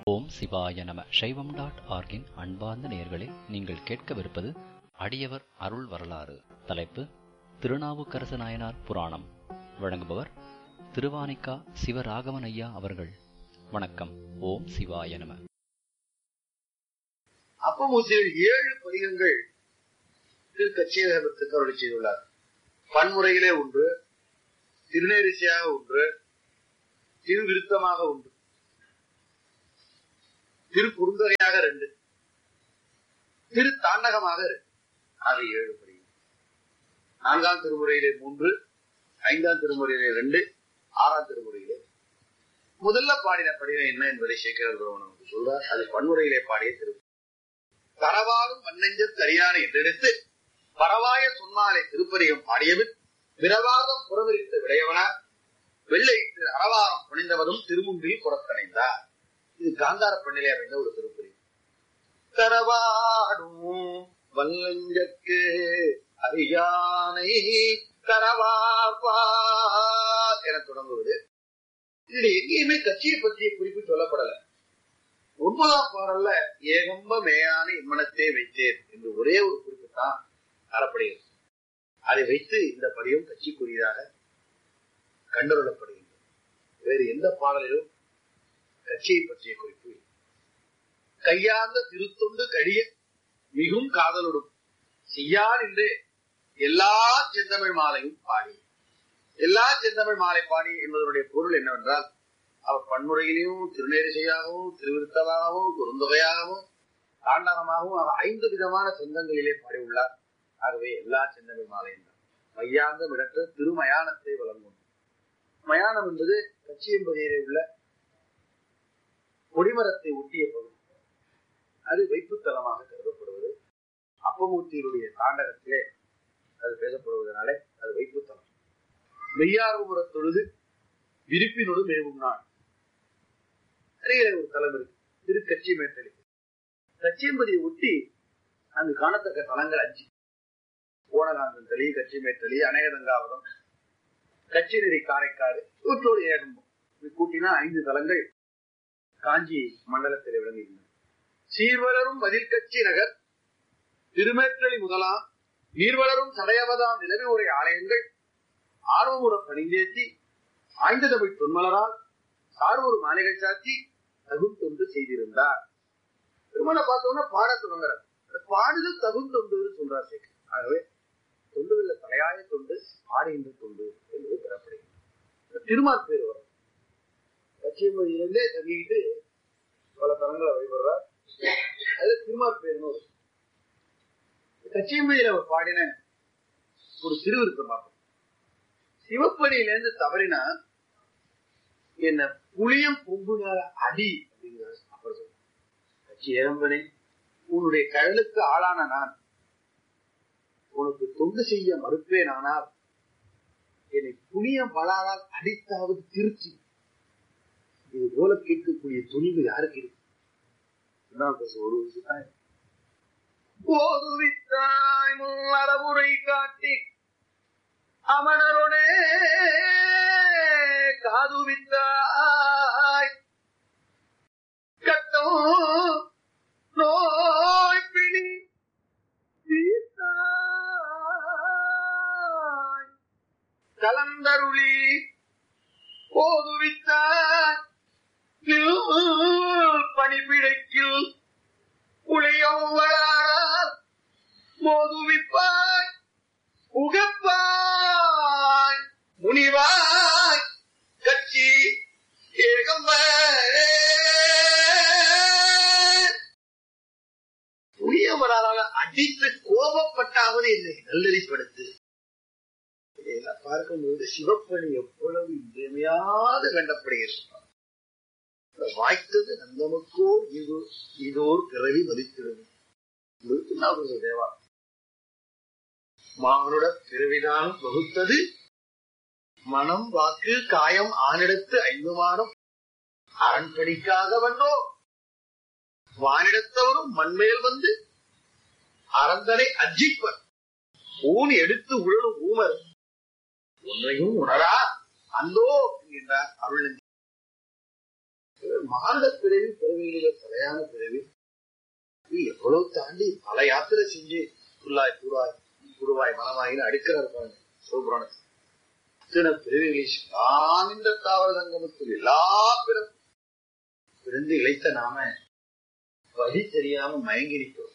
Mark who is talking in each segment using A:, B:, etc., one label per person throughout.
A: ஓம் சிவாய நம சைவம் டாட் ஆர்கின் அன்பார்ந்த நேயர்களே நீங்கள் கேட்கவிருப்பது அடியவர் அருள் வரலாறு தலைப்பு திருநாவுக்கரசு நாயனார் புராணம் வழங்குபவர் திருவானிக்கா சிவராகவன் ஐயா அவர்கள் வணக்கம் ஓம் சிவாய நம
B: அப்பமூசியில் ஏழு பதிகங்கள் திரு கச்சேகரத்துக்கு அருளி செய்துள்ளார் பன்முறையிலே ஒன்று திருநேரிசையாக ஒன்று திருவிருத்தமாக ஒன்று திரு குறுந்தொகையாக ரெண்டு திரு தாண்டகமாக ரெண்டு ஆக ஏழு பதிகம் நான்காம் திருமுறையிலே மூன்று ஐந்தாம் திருமுறையிலே ரெண்டு ஆறாம் திருமுறையிலே முதல்ல பாடின படிவம் என்ன என்பதை சேகர நமக்கு சொல்றார் அது பன்முறையிலே பாடிய திரு தரவாரும் மண்ணெஞ்ச தரியான என்றெடுத்து பரவாய சொன்னாலே திருப்பதிகம் பாடியபின் விரவாதம் புறவிரித்த விடையவனார் வெள்ளை திரு அரவாரம் புனிந்தவதும் திருமுன்பில் புறக்கணைந்தார் இது காந்தார பண்ணிலே அமைந்த ஒரு திருப்பதி தரவாடும் வல்லஞ்சற்கு அறியானை தரவார் என தொடங்குவது இதுல எங்கேயுமே கட்சியை பற்றிய குறிப்பு சொல்லப்படல ஒன்பதாம் பாடல்ல ஏகம்ப மேயான இம்மனத்தை வைத்தேன் என்று ஒரே ஒரு குறிப்பு தான் தரப்படுகிறது அதை வைத்து இந்த படியும் கட்சிக்குரியதாக கண்டறியப்படுகின்றது வேறு எந்த பாடலிலும் கட்சியை பற்றிய குறிப்பு இல்லை. கையார்ந்த திருத்தொண்டு கடிய மிகும் காதலுடும் செய்யார் என்று எல்லா செந்தமிழ் மாலையும் பாடி எல்லா செந்தமிழ் மாலை பாடி என்பதனுடைய பொருள் என்னவென்றால் அவர் பன்முறையிலையும் திருநேரிசையாகவும் திருவிருத்தமாகவும் குறுந்தொகையாகவும் தாண்டகமாகவும் அவர் ஐந்து விதமான சொந்தங்களிலே பாடியுள்ளார் ஆகவே எல்லா செந்தமிழ் மாலையும் தான் மையாந்த விடற்ற திருமயானத்தை வழங்கும் மயானம் என்பது கச்சியம்பதியிலே உள்ள கொடிமரத்தை ஒட்டிய பகுதி அது வைப்புத்தலமாக கருதப்படுவது அப்பமூர்த்தியினுடைய தாண்டகத்திலே அது பேசப்படுவதனாலே அது வைப்புத்தலம் மெய்யார்புற தொழுது விரிப்பினோடு மேவும் நாள் அருகிலே ஒரு தலம் இருக்கு திரு கட்சி மேட்டலி கச்சியம்பதியை ஒட்டி அங்கு காணத்தக்க தலங்கள் அஞ்சு ஓனகாந்தன் தளி கட்சி மேட்டலி அநேகதங்காவதம் கட்சி நெறி காரைக்காடு இவற்றோடு ஏகம்பம் இது கூட்டினா ஐந்து தலங்கள் காஞ்சி மண்டலத்தில் விளங்குகின்றன சீர்வளரும் மதில் கட்சி நகர் திருமேற்றலி முதலாம் நீர்வளரும் சடையவதாம் நிலவி உரை ஆலயங்கள் ஆர்வமுற பணிந்தேத்தி ஆய்ந்த தமிழ் தொன்மலரால் சார்வொரு மாலைகள் சாத்தி தகும் தொண்டு செய்திருந்தார் திருமணம் பார்த்தோம்னா பாட தொடங்குறார் அந்த பாடுதல் தகும் தொண்டுன்னு சொல்றார் சேகர் ஆகவே தொண்டுகளில் தலையாய தொண்டு பாடுகின்ற தொண்டு என்பது பெறப்படுகிறது திருமால் பேர் வரும் கட்சியமொழியிலிருந்தே தங்கிட்டு பல தலங்களை வழிபடுறார் அது திருமால் பேர்னு வரும் கட்சியமொழியில அவர் பாடின ஒரு திருவிருத்தம் பார்ப்போம் சிவப்படியிலேருந்து தவறினா என்ன புளியம் பொங்குனால அடி அப்படிங்கிற அப்புறம் சொல்ற கட்சி ஏரம்பனே உன்னுடைய கடலுக்கு ஆளான நான் உனக்கு தொண்டு செய்ய மறுப்பேன் ஆனால் என்னை புளியம் பலாரால் அடித்தாவது திருச்சி இது போல கேட்கக்கூடிய துணிவு யாருக்கு இருக்கு இதுதான் பேச ஒரு விஷயம் போதுவித்தாய் முன்னறவுரை காட்டி அமணருடே காதுவித்தாய் கட்டம் நோய் பிடி தீர்த்தாய். கலந்தருளி போதுவித்தாய் பணிபிடைக்கில் உளையவளார் மோதுவிப்பாய் உகப்பாய் முனிவாய் கட்சி ஏகம்ப புரியவரால அடித்து கோபப்பட்டாவது என்னை நல்லறிப்படுத்து இதையெல்லாம் பார்க்கும்போது சிவப்பணி எவ்வளவு இன்றியமையாது கண்டப்படுகிறது வாய்த்தது நந்தமுக்கோ இது இதோர் பிறவி மதித்திருது தேவா மானுட பிறவிதான் வகுத்தது மனம் வாக்கு காயம் ஆனிடத்து ஐந்து மாதம் அரண்படிக்காக வந்தோ வானிடத்தவரும் மண்மேல் வந்து அரந்தனை அஜிப்பர் ஊன் எடுத்து உழலும் ஊமர் ஒன்றையும் உணரா அந்தோ என்கின்றார் அருள் மானுட பிறவி பிறவிகளில தலையான பிறவி இது எவ்வளவு தாண்டி பல யாத்திரை செஞ்சு புல்லாய் கூறாய் குருவாய் மனமாயின்னு அடுக்கிறார் பாருங்க சிவபுராணம் இத்தனை பிறவிகளை ஆனந்த தாவர சங்கமத்தில் எல்லா பிறப்பும் பிறந்து இழைத்த நாம வழி தெரியாம மயங்கி நிற்கிறோம்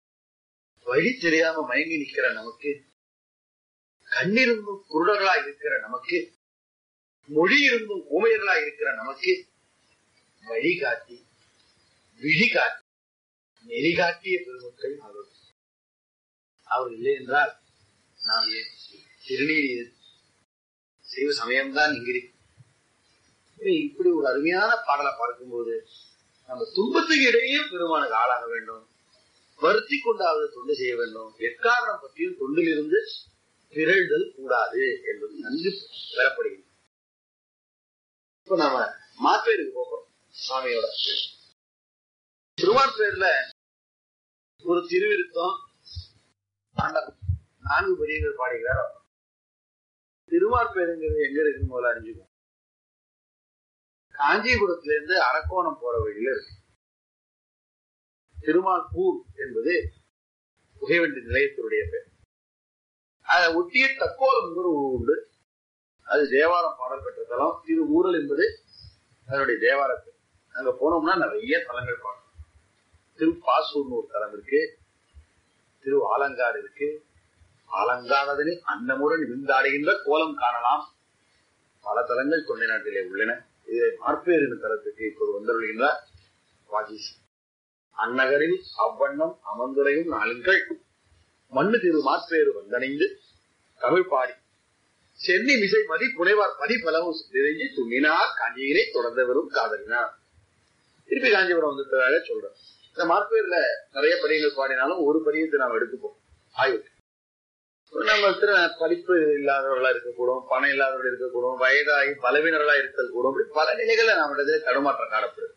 B: வழி தெரியாம மயங்கி நிக்கிற நமக்கு கண்ணிருந்தும் குருடர்களாய் இருக்கிற நமக்கு மொழி இருந்தும் ஊமையர்களாய் இருக்கிற நமக்கு வழி காட்டி விழி காட்டி நெறி காட்டிய பெருமக்கள் அவர் அவர் இல்லை என்றால் நாம் ஏன் திருநீர் சிவ சமயம்தான் இங்கிரி இப்படி ஒரு அருமையான பாடலை பார்க்கும்போது நம்ம துன்பத்துக்கு இடையே பெருமானுக்கு ஆளாக வேண்டும் வருத்தி கொண்டாவது தொண்டு செய்ய வேண்டும் எக்காரணம் பற்றியும் தொண்டிலிருந்து பிறழ்தல் கூடாது என்பது நன்கு பெறப்படுகிறது இப்ப நாம மாப்பேருக்கு போகிறோம் சுவாமியோட திருவான்பேர்ல ஒரு திருவிருத்தம் ஆண்டவன் நான்கு பெரியங்கள் பாடுகிறார் அவர். திருவான்பேருங்கிறது எங்க இருக்குன்னு முதல்ல அறிஞ்சுக்கும் காஞ்சிபுரத்துல இருந்து அரக்கோணம் போற வழியில இருக்கு திருமால்பூர் என்பது புகைவண்டி நிலையத்தினுடைய பேர் அதை ஒட்டிய தக்கோலம் ஒரு ஊர் உண்டு அது தேவாரம் பாடல் பெற்ற தலம் திரு ஊரல் என்பது அதனுடைய தேவார பேர் அங்க போனோம்னா நிறைய தலங்கள் பார்க்கணும் திரு பாசூர்னு ஒரு தலம் இருக்கு திரு ஆலங்காடு இருக்கு ஆலங்கானதனை அன்னமுடன் விந்தாடுகின்ற கோலம் காணலாம் பல தலங்கள் தொண்டை நாட்டிலே உள்ளன இதில் மார்பேர் என்ற தலத்துக்கு இப்போது வந்தருள்கின்றார் வாஜீஸ் அந்நகரில் அவ்வண்ணம் அமர்ந்துரையும் நாளுங்கள் மண்ணு திரு மாற்பேறு வந்தணைந்து தமிழ் பாடி சென்னி மிசை மதி புனைவார் பதி பலவும் நிறைஞ்சி துண்ணினார் காஞ்சியிலே தொடர்ந்து வரும் காதலினார் திருப்பி காஞ்சிபுரம் வந்துட்டதாக சொல்றேன் இந்த மார்பேர்ல நிறைய பதியங்கள் பாடினாலும் ஒரு பதியத்தை நாம் எடுத்துப்போம் ஆய்வுக்கு நம்ம திரு படிப்பு இல்லாதவர்களா இருக்கக்கூடும் பணம் இல்லாதவர்கள் இருக்கக்கூடும் வயதாகி பலவீனர்களா இருக்கல் கூடும் இப்படி பல நிலைகள்ல நம்ம இடத்துல தடுமாற்றம் காணப்படுது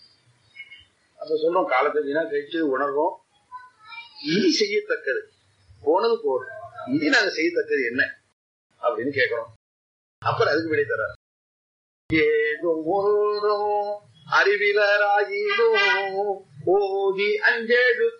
B: அப்ப சொல்றோம் காலத்தை வீணா கழிச்சு உணர்வோம் இனி செய்யத்தக்கது போனது போதும் இனி நாங்க செய்யத்தக்கது என்ன அப்படின்னு கேட்கிறோம் அப்புறம் அதுக்கு விடை தர ஏதோ ஒன்றும் அறிவிலராயினோ ஓதி அஞ்செழு